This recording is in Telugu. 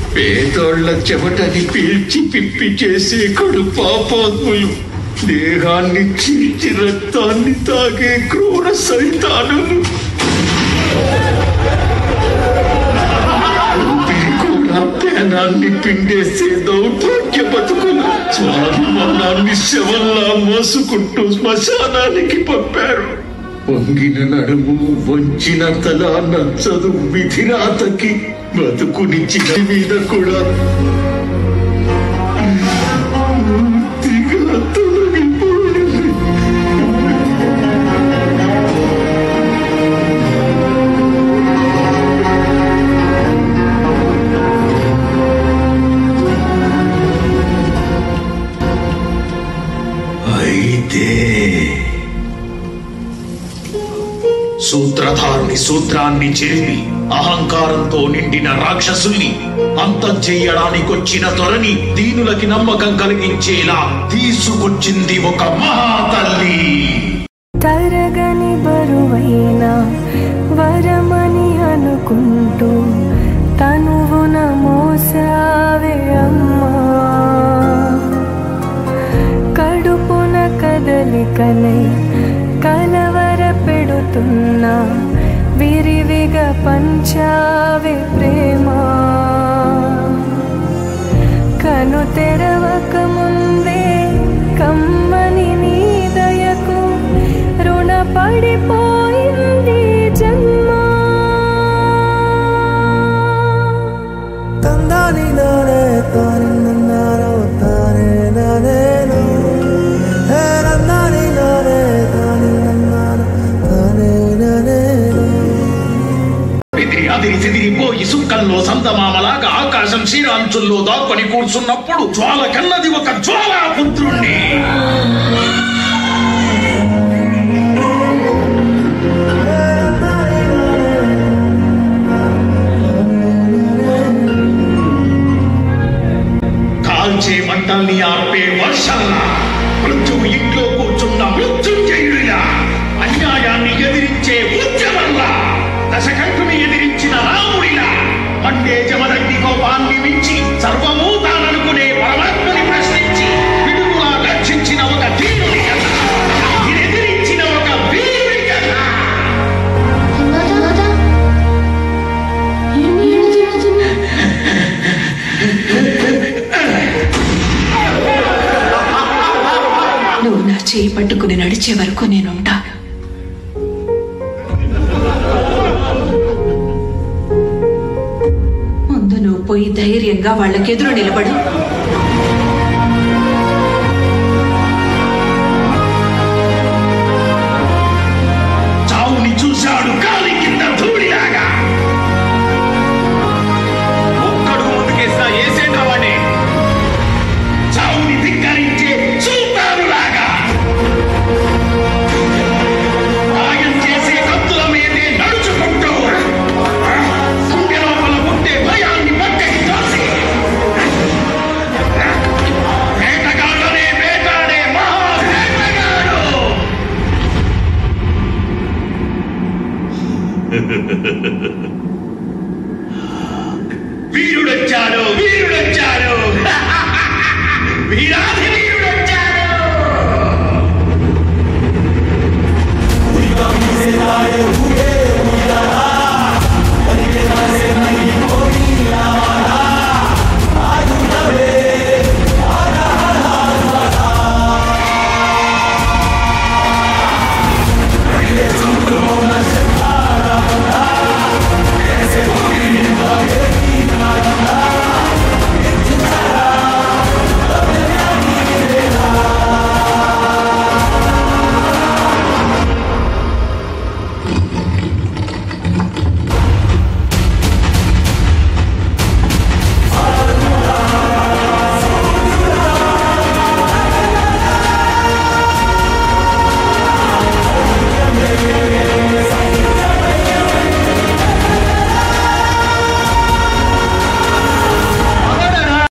పేదోళ్ల చెమటని పీల్చి పిప్పి చేసే కడు పాపాత్ములు దేహాన్ని చీల్చి రక్తాన్ని తాగే క్రూర సైతానులు ఊపిరి కూడా పేనాన్ని పిండేసే దౌర్భాగ్య బతుకులు స్వాభిమానాన్ని శవంలా మోసుకుంటూ శ్మశానానికి పంపారు వంగిన నడుము వంచిన తల నచ్చదు విధిరాతకి బతుకునిచ్చిన మీద కూడా పూర్తిగా తొలగిపోయింది అయితే సూత్రధారుని సూత్రాన్ని చెరిపి అహంకారంతో నిండిన రాక్షసుల్ని అంతం చెయ్యడానికొచ్చిన త్వరని దీనులకి నమ్మకం కలిగించేలా తీసుకొచ్చింది ఒక మహాతల్లి తరగని బరువైన వరమని అనుకుంటూ తనువున మోసావే అమ్మా కడుపున కదలికలై కలవర పెడుతున్నా విరివిగా పంచావే ప్రేమ కను తెరవక ముందే కమ్మని నీ దయకు రుణపడిపోయింది జన్మ తందాని నానే తాని నన్నారో తానే నానేను హే నన్నాని నానే తాని నన్నాను తానే నానేను ఎదిరి అదిరి చెదిరిపోయి సుక్కల్లో సంతమామలాగా ఆకాశం శ్రీరాంచుల్లో దాక్కొని కూర్చున్నప్పుడు జ్వాల కన్నది ఒక జ్వాలా పుత్రుణ్ణి కాల్చే మంటల్ని ఆర్పే వర్షంలా మృత్యువు ఇంట్లో కూర్చున్న మృత్యుంజయుడిలా అన్యాయాన్ని ఎదిరించే ఉద్యమంలా దశకంఠుని ఎదిరించిన రాముడిలా మండే జమదగ్ని కోపాన్ని మించి సర్వము తాననుకునే పరమాత్మని ప్రశ్నించి పిడుగులా రక్షించిన ఒక ధీరుడి కథ ఇది ఎదిరించిన ఒక వీరుడి కథ నువ్వు నా చేయి పట్టుకుని నడిచే వరకు నేనుంటా ముందు నువ్వు పోయి ధైర్యంగా వాళ్ళకెదురు నిలబడు చావుని చూశాడు కాలి కింద ధూళిలాగా ఒక్కడు ముందుకేస్తా ఏసేట వాడే చావుని ధిక్కరించే చూపారులాగా రాయం చేసే కత్తుల మీదే నడుచుకుంటూ గుండె లోపల పుట్టే భయాన్ని పక్కకి తోసి వేటగాళ్ళనే వేటాడే మహా వేటగాడు వీరుడొచ్చాడు వీరుడొచ్చాడు వీరాధ